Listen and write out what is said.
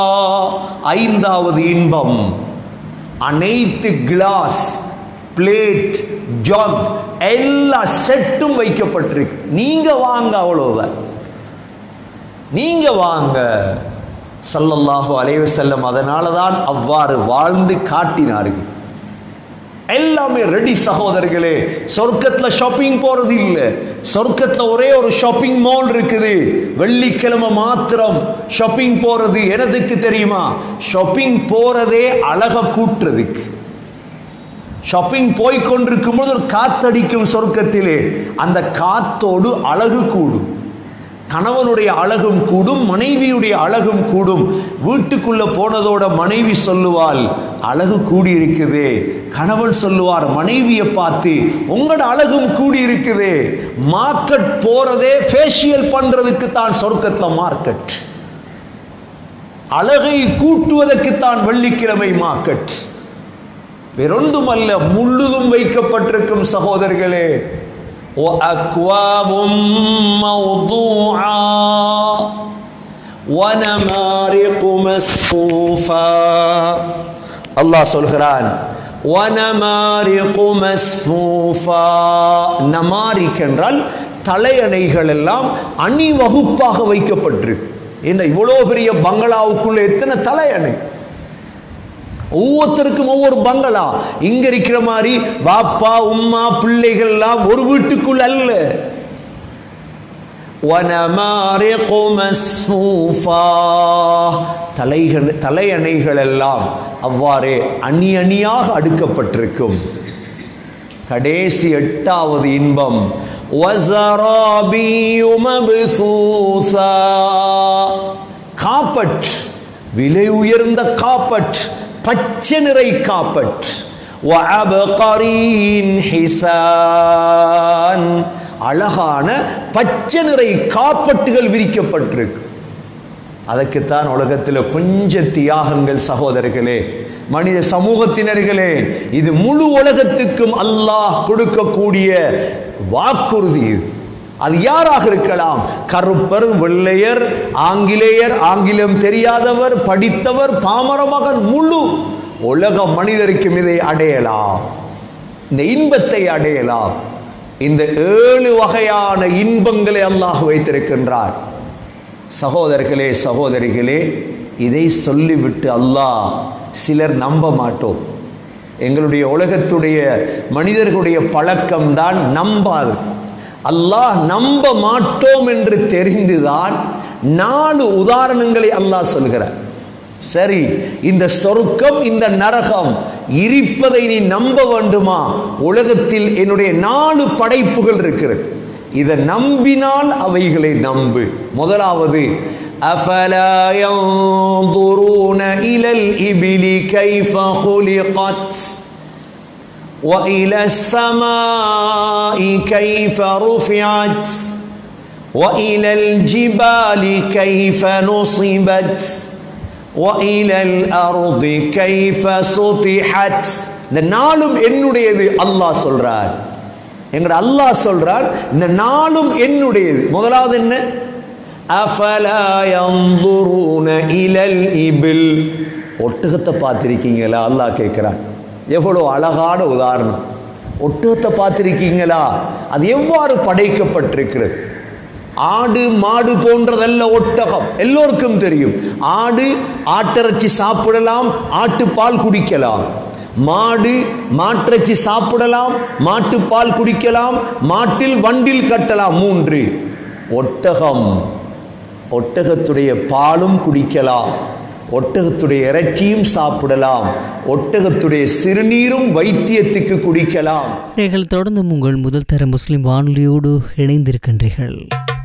ஐந்தாவது இன்பம் அனைத்து கிளாஸ் பிளேட் ஜாக் எல்லா செட்டும் வைக்கப்பட்டிருக்கு நீங்க வாங்க அவ்வளவுதான் நீங்க வாங்க ஸல்லல்லாஹு அலைஹி வஸல்லம் அதனால தான் அவ்வாறு வாழ்ந்து காட்டினார்கள் எல்லாமே ரெடி சகோதரர்களே சொர்க்கத்துல ஷாப்பிங் போறது இல்ல சொர்க்கத்துல ஒரே ஒரு ஷாப்பிங் மால் இருக்குது வெள்ளிக்கிழமை மாத்திரம் ஷாப்பிங் போறது எனதுக்கு தெரியுமா ஷாப்பிங் போறதே அழக கூட்டுறதுக்கு ஷாப்பிங் போய் கொண்டிருக்கும் போது ஒரு காத்தடிக்கும் சொர்க்கத்திலே அந்த காத்தோடு அழகு கூடும் கணவனுடைய அழகும் கூடும் மனைவியுடைய அழகும் கூடும் வீட்டுக்குள்ள போனதோட மனைவி சொல்லுவாள் அழகு கூடி இருக்குதே கணவன் சொல்லுவார் மனைவியை பார்த்து உங்களோட அழகும் கூடி இருக்குதே மார்க்கெட் போறதே ஃபேஷியல் பண்றதுக்கு தான் சொர்க்கத்துல மார்க்கெட் அழகை கூட்டுவதற்கு தான் வெள்ளிக்கிழமை மார்க்கெட் வேறொன்றுமல்ல முழுதும் வைக்கப்பட்டிருக்கும் சகோதரர்களே وأكواب موضوعة ونمارق مصفوفة அல்லாஹ் சொல்கிறான் وَنَمَارِقُ مَصْفُوفًا நமாரிக் என்றால் தலையணைகள் எல்லாம் அணிவகுப்பாக வைக்கப்பட்டிருக்கு என்ன இவ்வளோ பெரிய பங்களாவுக்குள்ள எத்தனை தலையணை ஒவ்வொருத்தருக்கும் ஒவ்வொரு பங்களா இங்க இருக்கிற மாதிரி பாப்பா உம்மா பிள்ளைகள் எல்லாம் ஒரு வீட்டுக்குள் அல்ல وَنَمَارِقُ مَصْفُوفًا தலைகள் தலையணைகள் எல்லாம் அவ்வாறே அணி அணியாக அடுக்கப்பட்டிருக்கும் கடைசி எட்டாவது இன்பம் وَزَرَابِيُّ مَبْثُوثًا காப்பட் விலை உயர்ந்த காப்பட் பச்சை நிறை காப்பட் وَعَبْقَرِيٍ حِسَانٍ அழகான பச்சை நிறை காப்பட்டுகள் விரிக்கப்பட்டிருக்கு அதற்குத்தான் உலகத்தில் கொஞ்சம் தியாகங்கள் சகோதரர்களே மனித சமூகத்தினர்களே இது முழு உலகத்துக்கும் அல்லாஹ் கொடுக்கக்கூடிய வாக்குறுதி இது அது யாராக இருக்கலாம் கருப்பர் வெள்ளையர் ஆங்கிலேயர் ஆங்கிலம் தெரியாதவர் படித்தவர் பாமர மகன் முழு உலக மனிதருக்கும் இதை அடையலாம் இந்த இன்பத்தை அடையலாம் இந்த ஏழு வகையான இன்பங்களை அல்லாஹ் வைத்திருக்கின்றார் சகோதரர்களே சகோதரிகளே இதை சொல்லிவிட்டு அல்லாஹ் சிலர் நம்ப மாட்டோம் எங்களுடைய உலகத்துடைய மனிதர்களுடைய பழக்கம்தான் நம்பாது அல்லாஹ் நம்ப மாட்டோம் என்று தெரிந்துதான் நாலு உதாரணங்களை அல்லாஹ் சொல்கிறார் சரி இந்த சொருக்கம் இந்த நரகம் இருப்பதை நீ நம்ப வேண்டுமா உலகத்தில் என்னுடைய நாலு படைப்புகள் இருக்கிறது இதை நம்பினால் அவைகளை நம்பு முதலாவது أفلا ينظرون إلى الإبل كيف خلقت وإلى السماء كيف رفعت وإلى الجبال كيف نصبت وإلى الأرض كيف سطحت இந்த நாளும் என்னுடையது அல்லாஹ் சொல்றார் எங்கட அல்லாஹ் சொல்றார் இந்த நாளும் என்னுடையது முதலாவது என்ன அஃபலா யன்துரூன இலல் இபில் ஒட்டகத்தை பார்த்திருக்கீங்களா அல்லாஹ் கேட்கிறான் எவ்வளோ அழகான உதாரணம் ஒட்டகத்தை பார்த்திருக்கீங்களா அது எவ்வாறு படைக்கப்பட்டிருக்கிறது ஆடு மாடு போன்றதல்ல ஒட்டகம் எல்லோருக்கும் தெரியும் ஆடு ஆட்டிறைச்சி சாப்பிடலாம் ஆட்டுப்பால் குடிக்கலாம் மாடு மாட்டிறைச்சி சாப்பிடலாம் மாட்டுப்பால் குடிக்கலாம் மாட்டில் வண்டில் கட்டலாம் மூன்று ஒட்டகம் ஒட்டகத்துடைய பாலும் குடிக்கலாம் ஒட்டகத்துடைய இறைச்சியும் சாப்பிடலாம் ஒட்டகத்துடைய சிறுநீரும் வைத்தியத்துக்கு குடிக்கலாம் நீங்கள் தொடர்ந்து உங்கள் முதல் தர முஸ்லிம் வானொலியோடு இணைந்திருக்கின்றீர்கள்